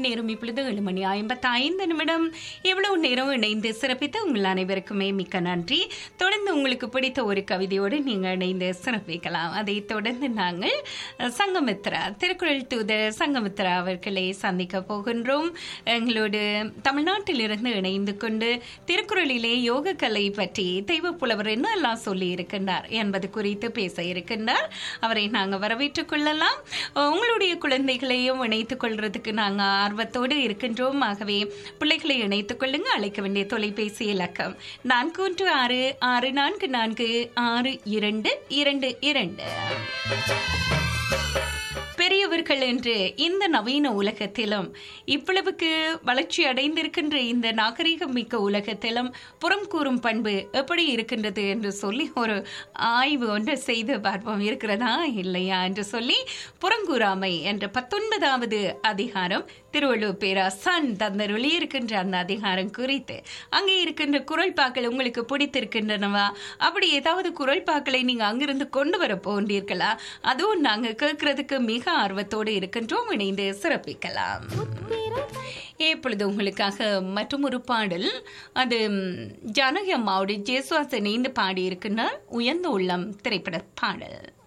நேரம் இப்பொழுது ஏழு மணி ஐம்பத்தி ஐந்து நிமிடம் இவ்வளவு நேரம் இணைந்து சிறப்பித்த உங்கள் அனைவருக்குமே மிக்க நன்றி தொடர்ந்து உங்களுக்கு பிடித்த ஒரு கவிதையோடு நீங்கள் இணைந்து சிறப்பிக்கலாம் அதை தொடர்ந்து நாங்கள் அஹ், சங்கமித்ரா திருக்குறள் தூதர் சங்கமித்ரா அவர்களை சந்திக்க போகின்றோம் எங்களோடு தமிழ்நாட்டிலிருந்து இணைந்து கொண்டு திருக்குறளிலே யோக கலை பற்றி தெய்வ புலவர் என்னெல்லாம் சொல்லி இருக்கின்றார் என்பது குறித்து பேச இருக்கின்றார் அவரை நாங்கள் வரவேற்றுக் கொள்ளலாம் உங்களுடைய குழந்தைகளையும் இணைத்துக் கொள்றதுக்கு நாங்கள் ஆர்வத்தோடு இருக்கின்றோம் ஆகவே பிள்ளைகளை இணைத்துக் கொள்ளுங்க அழைக்க வேண்டிய தொலைபேசி இலக்கம் நான்கு ஒன்று ஆறு ஆறு நான்கு நான்கு ஆறு இரண்டு இரண்டு இரண்டு பெரியவர்கள் என்று இந்த நவீன உலகத்திலும் இவ்வளவுக்கு வளர்ச்சி அடைந்திருக்கின்ற இந்த நாகரிகம் மிக்க உலகத்திலும் புறம் கூறும் பண்பு எப்படி இருக்கின்றது என்று சொல்லி ஒரு ஆய்வு ஒன்று செய்து பார்ப்போம் இருக்கிறதா இல்லையா என்று சொல்லி புறங்கூறாமை என்ற பத்தொன்பதாவது அதிகாரம் திருவள்ளுவர் பேராசான் தந்தருளி இருக்கின்ற அந்த அதிகாரம் குறித்து அங்கே இருக்கின்ற குரல்பாக்கள் உங்களுக்கு பிடித்திருக்கின்றனவா அப்படி ஏதாவது குரல்பாக்களை நீங்க அங்கிருந்து கொண்டு வர போன்றீர்களா அதுவும் நாங்க கேட்கறதுக்கு மிக ஆர்வத்தோடு இருக்கின்றோம் இணைந்து சிறப்பிக்கலாம் இப்பொழுது உங்களுக்காக மற்றும் ஒரு பாடல் அது ம், ஜானகி அம்மாவுடைய ஜேசுவாஸ் இணைந்து பாடியிருக்கின்ற உயர்ந்த உள்ளம் திரைப்பட பாடல்